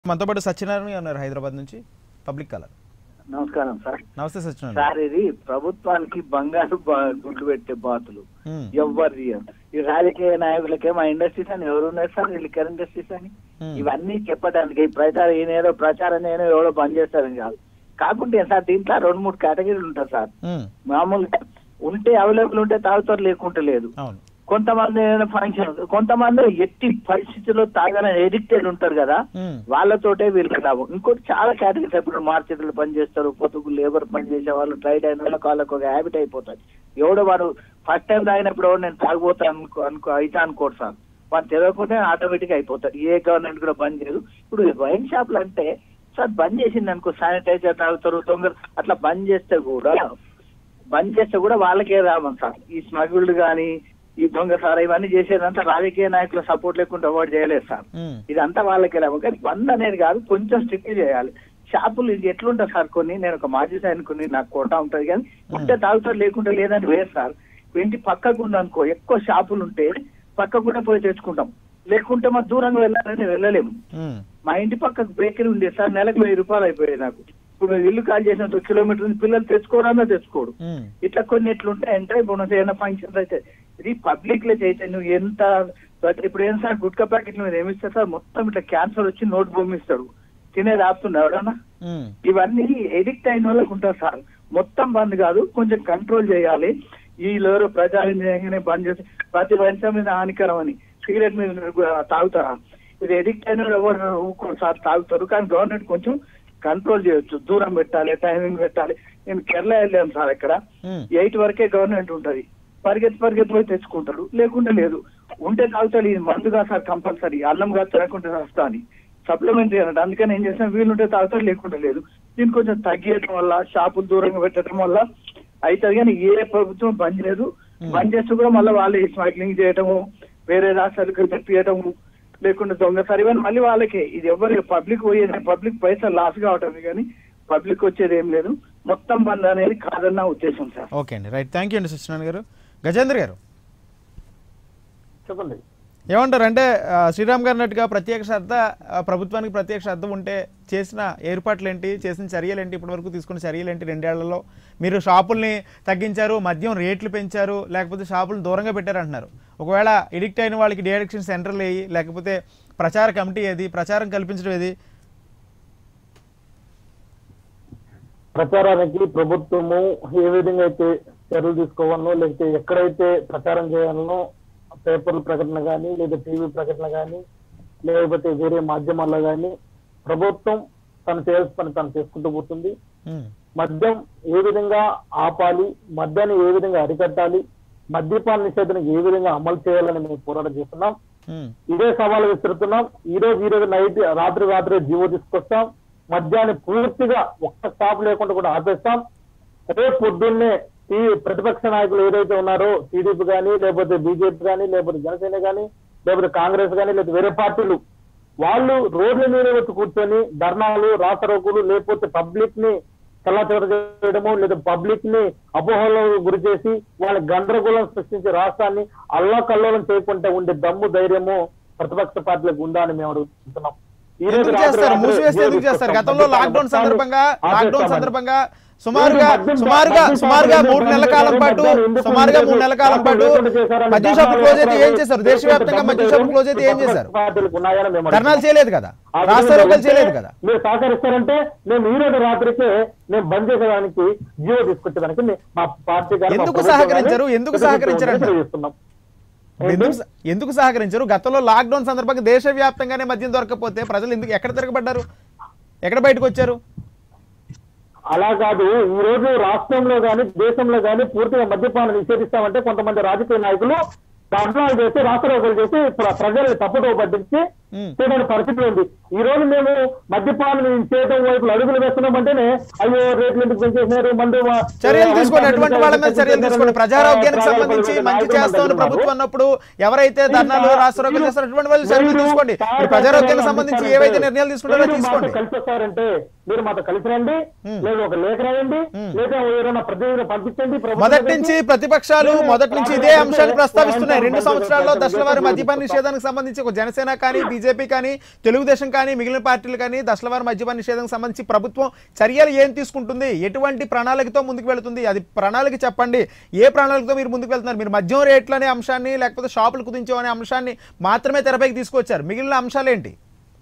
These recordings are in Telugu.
మనతో పాటు సత్యనారాయణ ఉన్నారు హైదరాబాద్ నుంచి పబ్లిక్ కలర్ నమస్కారం సార్ నమస్తే సత్యనారాయణ సార్ ఇది ప్రభుత్వానికి బంగారు బా- గుడ్లు పెట్టే బాతులు మ్మ్. ఎవ్వరు తీయరు. ఈ రాజకీయ నాయకులకే మా ఇండస్ట్రీస్ అని ఎవరు ఉన్నారు సార్ వీళ్ళు కరెంట్ ఇండస్ట్రీస్ అని మ్మ్. ఇవన్నీ చెప్పడానికి ఈ ప్రచారం ఈయన ఏదో ప్రచారం నేను ఎవడో బంద్ చేస్తారని కాదు కాకుంటే సార్ దీంట్లో రెండు మూడు కేటగిరీలు ఉంటాయి సార్ మ్మ్. మామూలుగా ఉంటే అవైలబుల్ ఉంటే తాగుతారు లేకుంటే లేదు అవును కొంతమంది ఏదైనా ఫంక్షన్ కొంతమంది ఎట్టి పరిస్థితుల్లో తాగని ఎడిక్టెడ్ ఉంటారు కదా మ్మ్. వాళ్ళతోటే వీళ్ళకి లాభం ఇంకోటి చాలా కేటగిరీస్ ఇప్పుడు మార్కెట్లు పని చేస్తారు పొతుకు లేబర్ పని చేసే వాళ్ళు ట్రైడ్ అయిన వాళ్ళకి వాళ్ళకి ఒక హ్యాబిట్ అయిపోతుంది ఎవడో వాడు ఫస్ట్ టైం తాగినప్పుడు ఎవడు నేను తాగిపోతాను అనుకో అనుకో అయితే అనుకోడు సార్ వాడు తెలియకపోతే ఆటోమేటిక్ అయిపోతాడు ఏ గవర్నమెంట్ కూడా బంద్ చేయదు ఇప్పుడు వైన్ షాప్లు అంటే సార్ బంద్ చేసింది అనుకో శానిటైజర్ తాగుతారు తొందర అట్లా బంద్ చేస్తే కూడా బంద్ చేస్తే కూడా వాళ్ళకే రామం సార్ ఈ స్మగుల్డ్ కానీ ఈ దొంగ సార్ ఇవన్నీ చేసేదంతా రాజకీయ నాయకుల సపోర్ట్ లేకుండా అవాయిడ్ చేయలేదు సార్ మ్మ్. ఇదంతా వాళ్ళకి లాభం కానీ బంద్ అనేది కాదు కొంచెం స్ట్రిక్ట్ చేయాలి షాపులు ఇది ఎట్లుంటుంది సార్ కొన్ని నేను ఒక మాజీ సైనికుని నాకు కోట ఉంటుంది కానీ ఉంటే తాగుతారు లేకుంటే లేదని వేరు సార్ ఇంటి పక్కకు ఉందనుకో ఎక్కువ షాపులు ఉంటే పక్కకు కూడా పోయి తెచ్చుకుంటాం లేకుంటే మా దూరంగా వెళ్ళాలని వెళ్ళలేము మ్మ్. మా ఇంటి పక్కకు బేకరీ ఉండేది సార్ నెలకు వెయ్యి రూపాయలు అయిపోయాయి నాకు ఇప్పుడు ఇల్లు కాల్ చేసిన కిలోమీటర్ ఉంది, పిల్లలు తెచ్చుకోవడన్నా తెచ్చుకోడు మ్మ్. ఇట్లా కొన్ని ఎట్లుంటాయంటే ఇప్పుడు ఏదైనా ఫంక్షన్స్ అయితే ఇది పబ్లిక్ లో అయితే నువ్వు ఎంత ఇప్పుడు ఏం సార్ గుట్కా ప్యాకెట్లు మీద ఏమిస్తా సార్ మొత్తం ఇట్లా క్యాన్సర్ వచ్చి నోట్ భూమిస్తాడు తినేది ఆపుతున్నాడు ఎవడన్నా మ్మ్. ఇవన్నీ ఎడిక్ట్ అయిన వాళ్ళకి ఉంటుంది సార్ మొత్తం బంద్ కాదు కొంచెం కంట్రోల్ చేయాలి ఈ లోరు ప్రచారం చేయగానే బంద్ చేసి ప్రతి వంశం మీద హానికరం అని సిగరెట్ మీద కూడా తాగుతారా ఇది ఎడిక్ట్ అయిన వాళ్ళు ఎవరు ఊరుకోరు సార్ తాగుతారు కానీ గవర్నమెంట్ కొంచెం కంట్రోల్ చేయొచ్చు దూరం పెట్టాలి టైమింగ్ పెట్టాలి నేను కేరళ వెళ్ళాను సార్ ఇక్కడ మ్మ్. ఎయిట్ వరకే గవర్నమెంట్ ఉంటది పరిగెత్తి పరిగెత్తి పోయి తెచ్చుకుంటారు లేకుంటే లేదు ఉంటే తాగుతాడు ఇది మందుగా సార్ కంపల్సరీ అల్లం కాదు తినకుంటే వస్తా అని సప్లిమెంటరీ అన్నట్టు అందుకని ఏం చేసిన వీలుంటే తాగుతాడు లేకుంటే లేదు దీన్ని కొంచెం తగ్గియటం వల్ల షాపులు దూరంగా పెట్టడం వల్ల అవుతుంది కానీ ఏ ప్రభుత్వం బంద్ చేయదు బంద్ చేస్తే కూడా మళ్ళీ వాళ్ళు స్మగ్లింగ్ చేయటము వేరే రాష్ట్రాలకు తెప్పియటము లేకుంటే దొంగసారి ఇవన్నీ మళ్ళీ వాళ్ళకే ఇది ఎవరు పబ్లిక్ పోయేది పబ్లిక్ పైసలు లాస్ కావటం కానీ పబ్లిక్ వచ్చేది ఏం లేదు మొత్తం బంద్ అనేది కాదన్న ఉద్దేశం సార్ ఓకే అండి రైట్ థ్యాంక్ యూ అండి సత్యనారాయణ గారు గజేంద్ర గారు చెప్పండి ఏమంటారు అంటే ఆ, శ్రీరామ్ గారు అన్నట్టుగా ప్రత్యేక శ్రద్ధ ఆ, ప్రభుత్వానికి ప్రత్యేక శ్రద్ధ ఉంటే చేసిన ఏర్పాట్లు ఏంటి చేసిన చర్యలు ఏంటి ఇప్పటి వరకు తీసుకున్న చర్యలు ఏంటి రెండేళ్లలో మీరు షాపుల్ని తగ్గించారు మద్యం రేట్లు పెంచారు లేకపోతే షాపులను దూరంగా పెట్టారు అంటున్నారు ఒకవేళ ఎడిక్ట్ అయిన వాళ్ళకి డిఅడిక్షన్ సెంటర్లు వేయి లేకపోతే ప్రచార కమిటీ ఏది ప్రచారం కల్పించడం ఏది ప్రచారానికి ప్రభుత్వము ఏ విధంగా అయితే చర్యలు తీసుకోవాలనో లేకపోతే ఎక్కడైతే ప్రచారం చేయాలనో పేపర్ల ప్రకటన కానీ లేదా టీవీ ప్రకటన కానీ లేకపోతే వేరే మాధ్యమాల్లో కానీ ప్రభుత్వం తను చేయాల్సిన పని తను చేసుకుంటూ పోతుంది ఉమ్, మద్యం ఏ విధంగా ఆపాలి మద్యాన్ని ఏ విధంగా అరికట్టాలి మద్యపాన నిషేధనకు ఏ విధంగా అమలు చేయాలని మేము పోరాటం చేస్తున్నాం ఉమ్, ఇదే సవాలు విసురుతున్నాం ఈ రోజు ఈ రోజు నైట్ రాత్రి రాత్రి జీవో తీసుకొస్తాం మద్యాన్ని పూర్తిగా ఒక్క స్టాప్ లేకుండా కూడా ఆపేస్తాం రేపు పొద్దున్నే ఈ ప్రతిపక్ష నాయకులు ఏదైతే ఉన్నారో టీడీపీ కానీ లేకపోతే బీజేపీ కానీ లేకపోతే జనసేన కానీ లేకపోతే కాంగ్రెస్ కానీ లేకపోతే వేరే పార్టీలు వాళ్ళు రోడ్ల మీద వచ్చి కూర్చొని ధర్నాలు రాసరోకులు లేకపోతే పబ్లిక్ ని చల్లాచెదర చేయడము లేదా పబ్లిక్ ని అపోహలకు గురి చేసి వాళ్ళ గందరగోళం సృష్టించే రాష్ట్రాన్ని అల్లాకల్లోలం చేయకుండా ఉండే దమ్ము ధైర్యము ప్రతిపక్ష పార్టీలకు ఉందా అని మేము అడుగుతున్నాం ఈ రోజు ఎందుకు రాత్రి చేస్తారు రాత్రి మూసివేస్తే ఎందుకు జీవో చేస్తారు తీసుకొస్తాం. గతంలో లాక్డౌన్ మద్యపాన సందర్భంగా ఆపేస్తామని. లాక్డౌన్ సందర్భంగా సుమారుగా మద్యం- సుమారుగా మద్యం సుమారుగా షాపులు మూడు నెలల కాలం ఎందుకు పాటు ఎందుకు సుమారుగా మూడు నెలల కాలం పాటు ఎందుకు చేశారని మద్యం షాపులు ధర్నాలు క్లోజ్ అయితే ఏం చేశారు. చేశారు దేశవ్యాప్తంగా మద్యం షాపులు క్లోజ్ అయితే ఏం చేశారు పార్టీలకు ఉన్నాయని మేము ధర్నాలు అడుగుతున్నాం. చేయలేదు కదా ఆ రాష్ట్ర విధంగా రోగులు ఉంటే చేయలేదు కదా మీరు సహకరిస్తారంటే మేము ఈ రోజు రాత్రికే మేము బంద్ చేసేదానికి జీవో తీసుకొచ్చేదానికి మే- మా పార్టీ కానీ మా ఎందుకు ప్రభుత్వం కానీ సహకరించరు? ఎందుకు ఎదురు సహకరించరు చూస్తుందని అంటారు? తెలియజేస్తున్నాం. ఎందుకు స- ఎందుకు సహకరించారు గతంలో లాక్డౌన్ సందర్భంగా దేశవ్యాప్తంగానే మద్యం దొరకకపోతే ప్రజలు ఎందుకు ఎక్కడ తిరగబడ్డారు ఎక్కడ బయటకు వచ్చారు అలా కాదు ఈ రోజు రాష్ట్రంలో గాని దేశంలో గాని పూర్తిగా మద్యపానం నిషేధిస్తామంటే కొంతమంది రాజకీయ నాయకులు ధర్నాలు చేసి రాష్ట్రోగులు చేసి ప్ర- ప్రజల్ని తప్పుదో పట్టించి ఉమ్. చేయడానికి పరిస్థితి ఉంది ఈ రోజు మేము మద్యపానం చేయడం వైపు అడుగులు వేస్తున్నామంటేనే అయ్యో రేట్లు ఎందుకు పెంచేసినారు మందు మా- చర్యలు తీసుకోండి ఎటువంటి వాళ్ళ మీద చర్యలు తీసుకోండి ప్రజారోగ్యానికి ఆ, సంబంధించి నాయకులు మంచి మన చేస్తామని దగ్గర ప్రభుత్వం ఉన్నారు. అన్నప్పుడు ఎవరైతే ధర్నాలు రాష్ట్రోగ్యం చేస్తారు అటువంటి వాళ్ళు చర్యలు మీరు తీసుకోండి సార్ మీరు ప్రజారోగ్యానికి సంబంధించి పంపిస్తారంటే, ఏవైతే నిర్ణయాలు తీసుకుంటారో మీరు తీసుకోండి మాతో కలిసి వస్తారంటే మీరు మాతో కలిసి రండి ఉమ్. లేదా ఒక లేఖ రాయండి ఉమ్. లేదా ఎవరైనా ప్రతినిధిని పంపించండి ప్రభుత్వం మొదటి దగ్గరికి. నుంచి ప్రతిపక్షాలు నేను మొదటి నుంచి ఇదే రాజకీయ అంశాన్ని ప్రస్తావిస్తున్నాయి రెండు రాజకీయ సంవత్సరాల్లో రాజకీయ దశల వారి రాజకీయ మద్యపాన నిషేధానికి సంబంధించి ఒక జనసేన కానీ బీజేపీ బీజేపీ కానీ తెలుగుదేశం కానీ మిగిలిన పార్టీలు కానీ దశలవారి మద్యపాన నిషేధం సంబంధించి ప్రభుత్వం చర్యలు ఏం తీసుకుంటుంది ఎటువంటి ప్రణాళికతో ముందుకు వెళుతుంది అది ప్రణాళిక చెప్పండి ఏ ప్రణాళికతో మీరు ముందుకు వెళ్తున్నారు మీరు మద్యం రేట్లు అనే అంశాన్ని లేకపోతే షాపులు కుదించే అనే అంశాన్ని మాత్రమే తెరపైకి తీసుకొచ్చారు మిగిలిన అంశాలు ఏంటి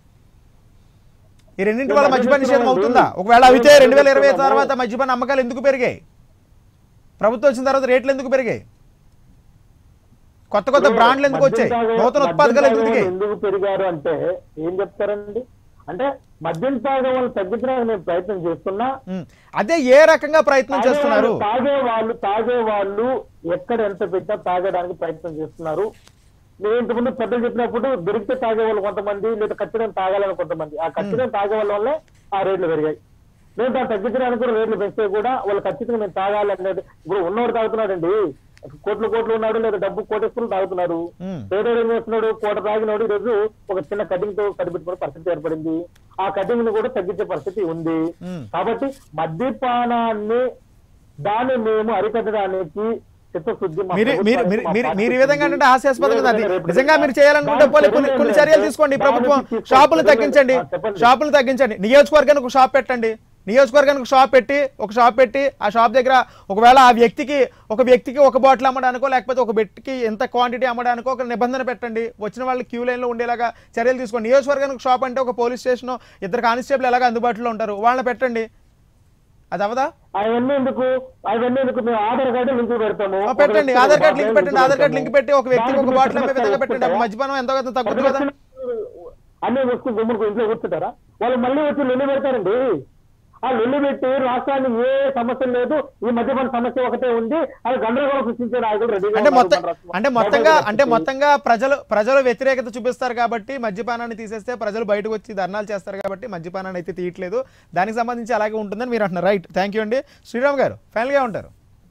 ఈ రెండింటి వల్ల మద్యపాన నిషేధం అవుతుందా ఒకవేళ అయితే రెండు వేల ఇరవై తర్వాత మద్యపాన అమ్మకాలు ఎందుకు పెరిగాయి ప్రభుత్వం వచ్చిన తర్వాత రేట్లు ఎందుకు పెరిగాయి కొత్త కొత్త బ్రాండ్లు ఎందుకు వచ్చాయి మద్యం తాగే- నూతన మద్యం ఉత్పాదకాలు తాగే ఎందుకు వాళ్ళు దిగాయి ఎందుకు పెరిగారు అంటే ఏం చెప్తారండి అంటే మద్యం తాగే వాళ్ళు తగ్గించడానికి నేను ప్రయత్నం చేస్తున్నా ఉమ్. అదే ఏ రకంగా ప్రయత్నం చేస్తున్నారు తాగే వాళ్ళు తాగే వాళ్ళు ఎక్కడ ఎంత పెట్టినా తాగడానికి ప్రయత్నం చేస్తున్నారు నేను ఇంతకుముందు పెద్దలు చెప్పినప్పుడు దొరికితే తాగే వాళ్ళు కొంతమంది లేదా ఖచ్చితంగా తాగాలని కొంతమంది ఆ ఖచ్చితంగా తాగే వాళ్ళ వల్లే ఆ రేట్లు పెరిగాయి నేను దాన్ని తగ్గించడానికి కూడా రేట్లు పెంచితే కూడా వాళ్ళు ఖచ్చితంగా నేను తాగాలి అనేది ఇప్పుడు ఉన్నవాడు తాగుతున్నాడండి కోట్లు కోట్లు ఉన్నాడు లేదా డబ్బు కోటేసుకుని తాగుతున్నారు ఉమ్. పేదోడు ఏం చేస్తున్నాడు కోట తాగినోడు ఈ రోజు ఒక చిన్న కటింగ్ తో కనిపెట్టుకునే పరిస్థితి ఏర్పడింది ఆ కటింగ్ ని కూడా తగ్గించే పరిస్థితి ఉంది ఉమ్. కాబట్టి మద్యపానాన్ని దాన్ని మేము అరికట్టడానికి చిత్తశుద్ధి మా మీరు మీరు ప్రభుత్వానికి, మీరు మా మీరు మీరు ఈ పార్టీకి విధంగా అంటే హాస్యాస్పదంగా ఉంది అది ఏ విధంగా నిజంగా మీరు చేయాలనుకుంటే దానికి పోనీ కొన్ని కొన్ని చర్యలు తీసుకోండి దానికి ప్రభుత్వం తీసుకోండి. షాపులు తగ్గించండి ఆ, చెప్పండి. షాపులు తగ్గించండి నియోజకవర్గానికి ఒక షాప్ పెట్టండి నియోజకవర్గానికి ఒక షాప్ పెట్టి ఒక షాప్ పెట్టి ఆ షాప్ దగ్గర ఒకవేళ ఆ వ్యక్తికి ఒక వ్యక్తికి ఒక బాటిల్ అమ్మడానికో లేకపోతే ఒక వ్యక్తికి ఎంత క్వాంటిటీ అమ్మడానికో ఒక నిబంధన పెట్టండి వచ్చిన వాళ్ళు క్యూ లైన్లో ఉండేలాగా చర్యలు తీసుకోండి నియోజకవర్గానికి షాప్ అంటే ఒక పోలీస్ స్టేషన్ ఇద్దరు కానిస్టేబుల్ ఎలాగ అందుబాటులో ఉంటారు వాళ్ళని పెట్టండి అది అవదా అవన్నీ ఎందుకు అవన్నీ ఎందుకు మేము ఆధార్ కార్డు లింక్ పెడతాము ఆ, పెట్టండి ఆధార్ కార్డ్ లింక్ పెట్టండి ఆధార్ కార్డ్ లింక్ పెట్టి ఒక వ్యక్తికి ఒక బాటిల్ అమ్మే విధంగా పెట్టండి అప్పుడు మద్యపానం ఎంతో కొంత తగ్గుతుంది కదా అన్ని వస్తువు గుమ్ముడు ఇంట్లో కూర్చుంటారా వాళ్ళు మళ్ళీ వచ్చి లొల్లి పెడతారండి ఆ లొల్లి పెట్టి రాష్ట్రానికి ఏ సమస్య లేదు ఈ మద్యపాన సమస్య ఒకటే ఉంది అది గందరగోళం సృష్టించే నాయకులు రెడీగా అంటే ఉన్నారు మొత్తం మన రాష్ట్రంలో. అంటే మొత్తంగా మొబైల్ అంటే పరిస్థితి. మొత్తంగా ప్రజలు ప్రజలు వ్యతిరేకత చూపిస్తారు కాబట్టి మద్యపానాన్ని తీసేస్తే ప్రజలు బయటకు వచ్చి ధర్నాలు చేస్తారు కాబట్టి మద్యపానాన్ని అయితే తీయట్లేదు దానికి సంబంధించి అలాగే ఉంటుందని మీరు అంటున్నారు రైట్ థ్యాంక్ యూ అండి శ్రీరామ్ గారు ఫైనల్గా ఉంటారు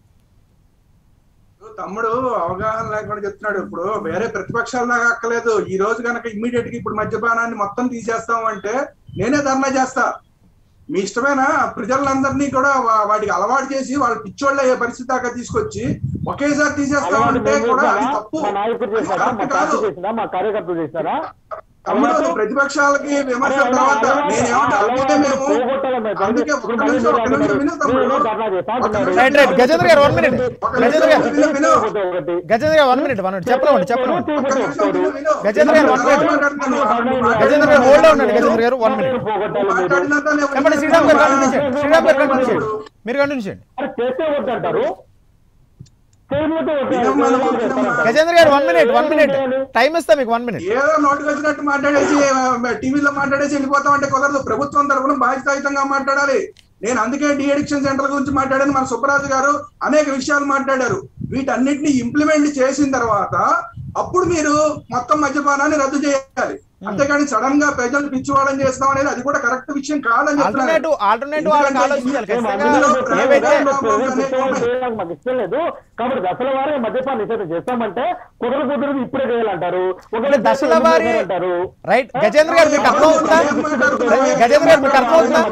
తమ్ముడు అవగాహన లేకుండా చెప్తున్నాడు ఇప్పుడు వేరే ప్రతిపక్షాలలాగా అక్కలేదు ఈ రోజు కనుక ఇమ్మీడియట్ గా ఇప్పుడు మద్యపానాన్ని మొత్తం తీసేస్తాం అంటే నేనే ధర్నా చేస్తా మీ ఇష్టమైన ప్రజలందరినీ కూడా వా- వాటికి అలవాటు చేసి వాళ్ళ పిచ్చోళ్ళ అయ్యే పరిస్థితి దాకా తీసుకొచ్చి ఒకేసారి తీసేస్తాం అలవాటు అంటే మేము కూడా అది చేసినారా? తప్పు మా నాయకుడు అది చేసినారా మా కరెక్ట్ పార్టీ కాదు చేసినా మా కార్యకర్తలు చేసినారా తమ్ముడు అలవాటు- ప్రతిపక్షాలకి విమర్శల అరే, తర్వాత అలవాటు- నేనేమంటే అలవాటు అందుకే మేము పోగొట్టాలి మరి. అందుకే ఇప్పుడు ఒక్క మళ్ళీ నిమిషం ఒక్క మీరు నిమిషం విను తమ్ముడు నేను ధర్నా చేస్తా ఒక్క అంటున్నారు. నిమిషం right right Gajendra garu one minute ఒక్క గజేంద్ర నిమిషం గారు విను, విను. ఒకటి. Gajendra garu one minute one minute చెప్పండి చెప్పండి ఒక్క నిమిషం విను, విను. గజేంద్ర గారు one minute. గజేంద్ర గారు hold లో ఉండండి గజేంద్ర గారు వన్ మినిట్ పోగొట్టాలి మీరు. మాట్లాడినంత నేను చెప్పండి శ్రీరామ్ గారు కంటిన్యూ విన్నాను. చేయండి శ్రీరామ్ గారు కంటిన్యూ చేయండి మీరు కంటిన్యూ చేయండి అరే చేస్తే వద్దంటారు చేయకపోతే వద్దు. వినమ్మా, వినమ్మా. Gajendra garu one minute one minute time ఇస్తా మీకు వన్ మినిట్ ఏదో నోటికి వచ్చినట్టు మాట్లాడేసి టీవీలో మాట్లాడేసి వెళ్ళిపోతాం అంటే కుదరదు ప్రభుత్వం తరఫున బాధ్యతాయుతంగా మాట్లాడాలి నేను అందుకే డి అడిక్షన్ సెంటర్ గురించి మాట్లాడాను మన సుబ్బరాజు గారు అనేక విషయాలు మాట్లాడారు వీటన్నిటిని ఇంప్లిమెంట్ చేసిన తర్వాత అప్పుడు మీరు మొత్తం మద్యపానాన్ని రద్దు చేయాలి అంతేగాని సడన్ గా ప్రజలు పిచ్చివాళ్ళని చేస్తాం అనేది అది కూడా కరెక్ట్ విషయం కాదని చెప్తున్నాను ఆల్టర్నేటివ్ ఆల్టర్నేటివ్ వాళ్ళకి ఆలోచించాలి మేము ఖచ్చితంగా అందులో ఏవైతే ప్రజలు ఉద్యోగాలు చేయడానికి మాకు ఇష్టం లేదు కాబట్టి దశల వారి మద్యపాన నిషేధం చేస్తామంటే కుదర కుదరదు ఇప్పుడే చేయాలంటారు ఒకవేళ అంటే దశల వారి అంటారు రైట్ గజేంద్ర గారు మీకు అర్థమవుతుందా గజేంద్ర గారు మీకు అర్థమవుతుందా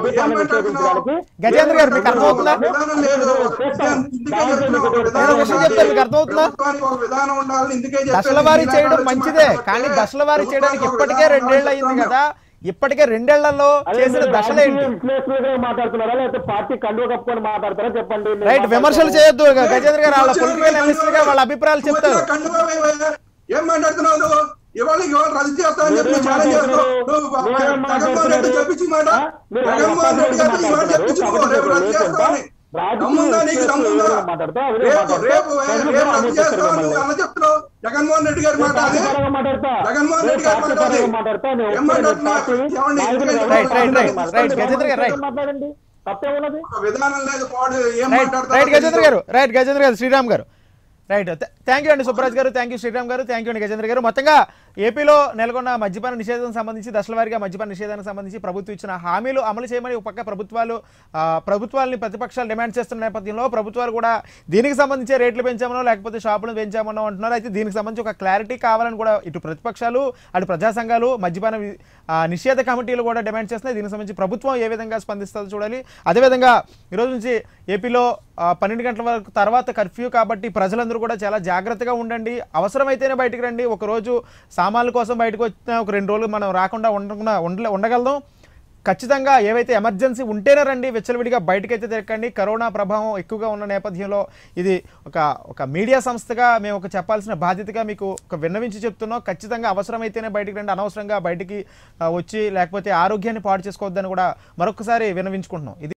గజేంద్ర గారు మీకు అర్థమవుతుందా విధానం లేదు ఇందుకే చెప్తున్నా, ఒక విధానం నేను విషయం ఉండాలి. చెప్తాను, మీకు అర్థమవుతుందా? ప్రభుత్వానికి ఒక విధానం ఉండాలని ఇందుకే చెప్పాను. దశల వారీ మీలాంటి చేయడం వాళ్ళు మంచిదే మాట్లాడితే కానీ దశల వారీ చేయడానికి ప్రభుత్వానికి ఒక ఇప్పటికే విధానం రెండేళ్ళు అయింది ఉండాలని కదా ఇప్పటికే రెండేళ్లలో చేసిన దశలేంటి విశ్లేషణగా మాట్లాడుతున్నారా లేకపోతే పార్టీ కండువ కప్పుకొని మాట్లాడతారా చెప్పండి నేను రైట్ విమర్శలు చేయొద్దు గజేంద్ర గారు వాళ్ళ పొలిటికల్ అనలిస్ట్ గా వాళ్ళ అభిప్రాయాలు చెప్తారు కండువా వేవయ్యా. ఏం మాట్లాడుతున్నావు నువ్వు ఇవాళ ఇవాళ రద్దు చేస్తానని చెప్పి మీరేం ఛాలెంజ్ చేస్తావు మాట్లాడుతున్నారు? నువ్వు మీరేం జగన్మోహన్ రెడ్డి మాట్లాడుతున్నారు? చెప్పించి మాట ఆ? మీరు జగన్మోహన్ రెడ్డి గారితో ఇవాళ మాట్లాడుతున్నారు. చెప్పించుకో కాబట్టి రేపు రద్దు మీరు చేస్తామని రాజకీయ దమ్ముందా నీకు విశ్లేషణ దమ్ముందా ఎవరైనా మాట్లాడతా? అదే రేపు మాట్లాడతా? రేపు ప్రజలు రేపు రద్దు ఆలోచిస్తారు చేస్తామని నువ్వు మిమ్మల్ని. అలా చెప్తున్నావు జగన్మోహన్ రెడ్డి గారి మాట అది పార్టీ మాట్లాడతా జగన్మోహన్ రెడ్డి గారి పార్టీ మాట అది పరంగా మాట్లాడతా నేను ఏం ఒప్పుకోను. మాట్లాడుతున్నావు? పార్టీ ఏమండి? నాయకులు రైట్, ఎవరు రైట్, రైట్, మాట్లాడతారు? Right, Gajendra garu, right. మాట్లాడండి తప్పేమున్నది ఒక విధానం లేదు పాడు ఏం రైట్ మాట్లాడతారో రైట్ గజేంద్ర తెలీదు. గారు రైట్ గజేంద్ర గారు శ్రీరామ్ గారు రైట్ థ్యాంక్ యూ అండి సుబ్బరాజ్ గారు థ్యాంక్ యూ శ్రీరామ్ గారు థ్యాంక్ యూ అండి గజేంద్ర గారు మొత్తంగా ఏపీలో నెలకొన్న మద్యపాన నిషేధం సంబంధించి దశల వారీగా మద్యపాన నిషేధానికి సంబంధించి ప్రభుత్వం ఇచ్చిన హామీలు అమలు చేయమని ఒక పక్క ప్రభుత్వాలు ఆ, ప్రభుత్వాలని ప్రతిపక్షాలు డిమాండ్ చేస్తున్న నేపథ్యంలో ప్రభుత్వాలు కూడా దీనికి సంబంధించి రేట్లు పెంచామనో లేకపోతే షాపులు పెంచామనో అంటున్నారు అయితే దీనికి సంబంధించి ఒక క్లారిటీ కావాలని కూడా ఇటు ప్రతిపక్షాలు అటు ప్రజా సంఘాలు మద్యపాన వి- ఆ, నిషేధ కమిటీలు కూడా డిమాండ్ చేస్తున్నాయి దీనికి సంబంధించి ప్రభుత్వం ఏ విధంగా స్పందిస్తుందో చూడాలి అదేవిధంగా ఈరోజు నుంచి ఏపీలో ఆ, పన్నెండు గంటల వరకు తర్వాత కర్ఫ్యూ కాబట్టి ప్రజలందరూ కూడా చాలా జాగ్రత్తగా ఉండండి అవసరమైతేనే బయటికి రండి ఒకరోజు సా సామాన్ల కోసం బయటకు వచ్చిన ఒక రెండు రోజులు మనం రాకుండా ఉండకుండా ఉండలే ఉండగలదాం ఖచ్చితంగా ఏవైతే ఎమర్జెన్సీ ఉంటేనే రండి విచ్చలవిడిగా బయటకైతే తిరగండి కరోనా ప్రభావం ఎక్కువగా ఉన్న నేపథ్యంలో ఇది ఒక ఒక మీడియా సంస్థగా మేము ఒక చెప్పాల్సిన బాధ్యతగా మీకు ఒక విన్నవించి చెప్తున్నాం ఖచ్చితంగా అవసరమైతేనే బయటికి రండి అనవసరంగా బయటికి ఆ, వచ్చి లేకపోతే ఆరోగ్యాన్ని పాడు చేసుకోవద్దని కూడా మరొకసారి విన్నవించుకుంటున్నాం ఇది